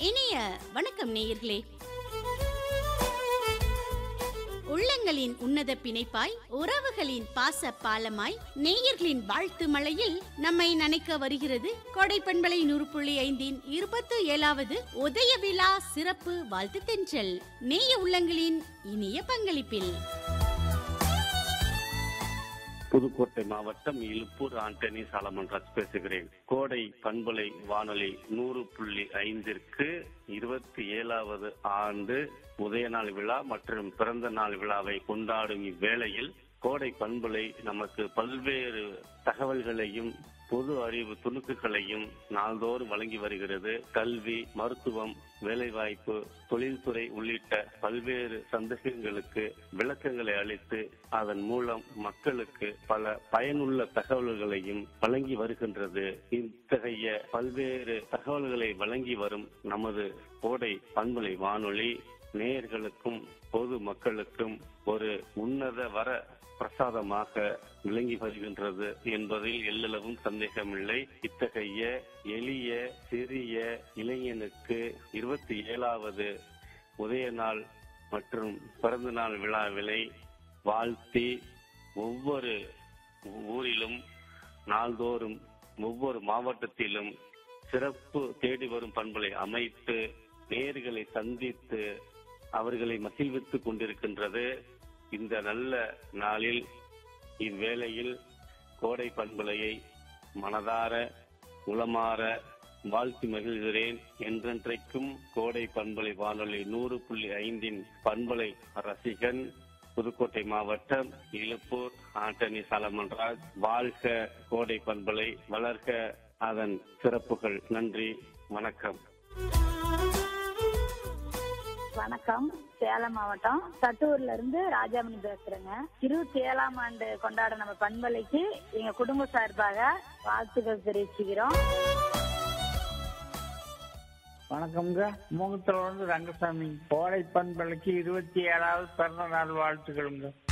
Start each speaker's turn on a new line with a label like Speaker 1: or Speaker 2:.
Speaker 1: இனிய வணக்கம் நேயர்களே உள்ளங்களின் உன்னத பிணைப்பாய் உறவுகளின் பாச பாலமாய் நேயர்களின் வாழ்த்து மழையில் நம்மை நனைக்க வருகிறது கொடை பண்பலை நூறு புள்ளி ஐந்தின் இருபத்து ஏழாவது உதய விழா சிறப்பு வாழ்த்து தென்றல் நேய உள்ளங்களின் இனிய பங்களிப்பில்
Speaker 2: புதுக்கோட்டை மாவட்டம் இலுப்பூர் ஆண்டனி சாலமன் ராஜ் பேசுகிறேன் கோடை பண்பலை வானொலி நூறு புள்ளி ஐந்திற்கு இருபத்தி ஏழாவது ஆண்டு உதயநாள் விழா மற்றும் பிறந்த நாள் விழாவை கொண்டாடும் இவ்வேளையில் கோடை பண்பலை நமக்கு பல்வேறு தகவல்களையும் பொது அறிவு துணுக்குகளையும் நாள்தோறும் வழங்கி வருகிறது கல்வி மருத்துவம் வேலைவாய்ப்பு தொழில்துறை உள்ளிட்ட பல்வேறு சந்தேகங்களுக்கு விளக்கங்களை அளித்து அதன் மூலம் மக்களுக்கு பல பயனுள்ள தகவல்களையும் வழங்கி வருகின்றது இத்தகைய பல்வேறு தகவல்களை வழங்கி வரும் நமது கோடை பண்பலை வானொலி நேயர்களுக்கும் பொது மக்களுக்கும் ஒரு உன்னத வர பிரசாதமாக விளங்கி வருகின்றது என்பதில் எல்லளவும் சந்தேகமில்லை இத்தகைய எளிய சிறிய இளைஞனுக்கு இருபத்தி ஏழாவது உதய நாள் மற்றும் பிறந்த நாள் விழாவினை வாழ்த்தி ஒவ்வொரு ஊரிலும் நாள்தோறும் ஒவ்வொரு மாவட்டத்திலும் சிறப்பு தேடி வரும் பண்பலை அமைத்து நேர்களை சந்தித்து அவர்களை மகிழ்வித்துக் கொண்டிருக்கின்றது இந்த நல்ல நாளில் இவ்வேளையில் கோடை பண்பலையை மனதார உளமாற வாழ்த்தி மகிழ்கிறேன் என்றென்றைக்கும் கோடை பண்பலை வானொலி நூறு புள்ளி ஐந்தின் பண்பலை ரசிகன் புதுக்கோட்டை மாவட்டம் இழுப்பூர் ஆண்டனி சாலமன்ராஜ் வாழ்க கோடை பண்பலை வளர்க அதன் சிறப்புகள் நன்றி வணக்கம்
Speaker 3: வணக்கம் சேலம் மாவட்டம் சட்டூர்ல இருந்து ராஜாமணி பேசுறேங்க இருபத்தி ஏழாம் ஆண்டு கொண்டாட நம்ம பண்பலைக்கு எங்க குடும்ப சார்பாக வாழ்த்துக்கள் தெரிவிச்சுக்கிறோம்
Speaker 4: வணக்கம்ங்க மூங்கத்துல வந்து ரங்கசாமி கோடை பண்பலைக்கு இருபத்தி ஏழாவது பிறந்த நாள் வாழ்த்துக்களுங்க